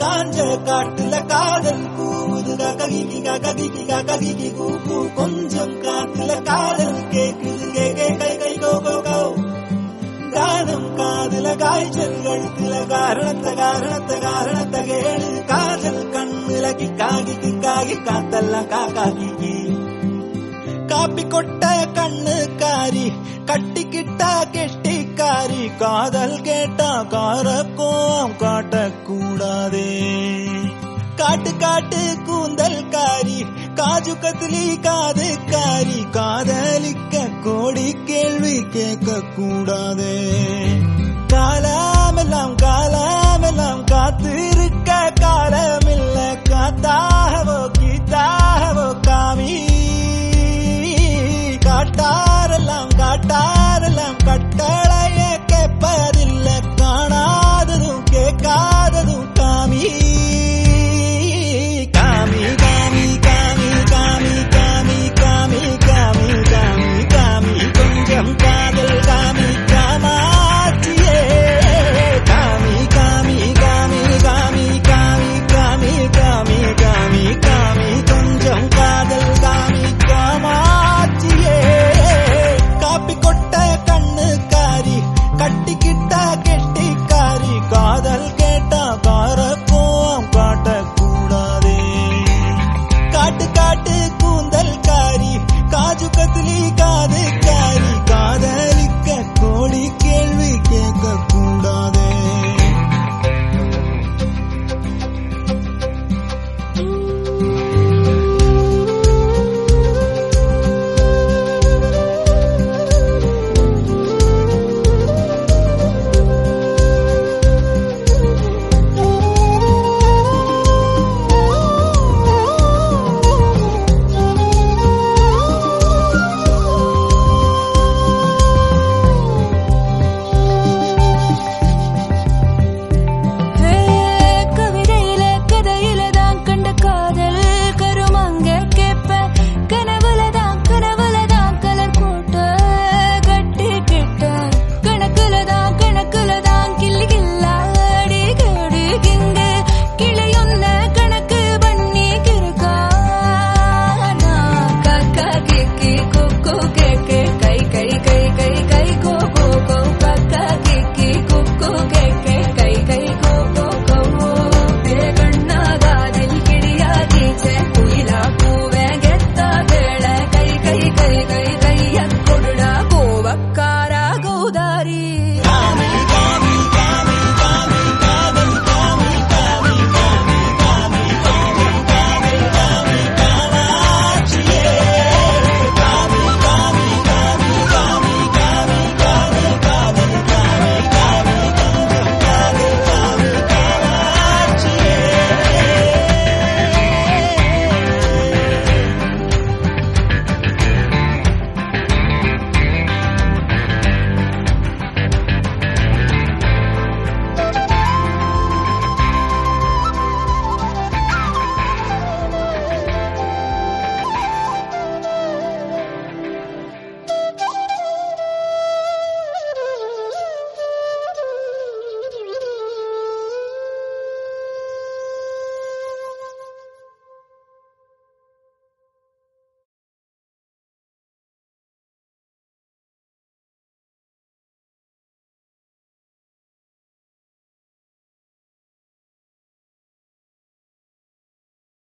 காஞ்ச காட்டுல காதல் கூவுது ககிகி ககிகி ககிகி கூ கூ கொஞ்சம் காத்துல காதல் கேக்குது கே கே கை கை கோ கோ கோ கானம் காதுல காய்ச்சல் கழுத்துல காரணத்த காரணத்த காரணத்த கேளு காதல் கண்ணுல கிக்காகி கிக்காகி காத்தெல்லாம் காக்காகி காப்பி கொட்ட கண்ணு காரி கட்டிக்கிட்டா கெட்டிக்காரி காதல் கேட்டா காரக்கோம் காட்டக்கூடாதே காட்டு காட்டு கூந்தல் காரி காஜு கத்திலி காது காரி காதலிக்க கோடி கேள்வி கேட்க கூடாதே காலமெல்லாம் காலமெல்லாம் காத்திருக்க காலமில்ல காத்தாகவோ கீத்தாகவோ காமி காட்டாரெல்லாம் காட்டாரெல்லாம் கட்டளைய கேட்பதில்ல காணாததும் கேட்காததும் காமி காமி காமி காமி காமி காமி காமி காமி காமி காமி கொஞ்சம் காதல் காமி காமாட்சியே காமி காமி காமி காமி காமி காமி காமி காமி காமி கொஞ்சம் காதல் காமி காமாட்சியே காப்பி கொட்ட கண்ணு காரி கட்டிக்கிட்ட கெட்டிக்காரி காதல் கேட்டா காரக்கோம் காட்டக்கூடாதே காட்டு காட்டு கூந்தல் காரி காஜு கத்திலி காது காரி காதலிக்க கோடி கேள்வி கேட்க கூடாது